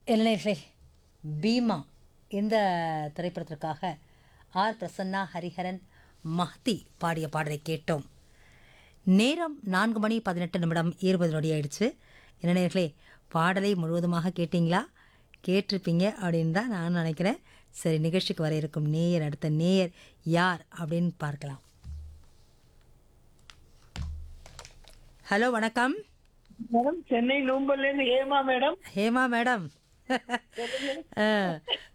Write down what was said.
இளைஞர்களே பீமா இந்த திரைப்படத்திற்காக ஆர் பிரசன்னா ஹரிஹரன் மஹதி பாடிய பாடலை கேட்டோம் நேரம் நான்கு மணி பதினெட்டு நிமிடம் இருபது நொடி ஆயிடுச்சு இளைஞர்களே பாடலை முழுவதுமாக கேட்டிங்களா கேட்டிருப்பீங்க அப்படின்னு தான் நான் நினைக்கிறேன் சரி நிகழ்ச்சிக்கு வர இருக்கும் நேயர் அடுத்த நேயர் யார் அப்படின்னு பார்க்கலாம் ஹலோ வணக்கம் மேடம் சென்னை நூம்பல்ல இருந்து ஏமா மேடம் ஹேமா மேடம்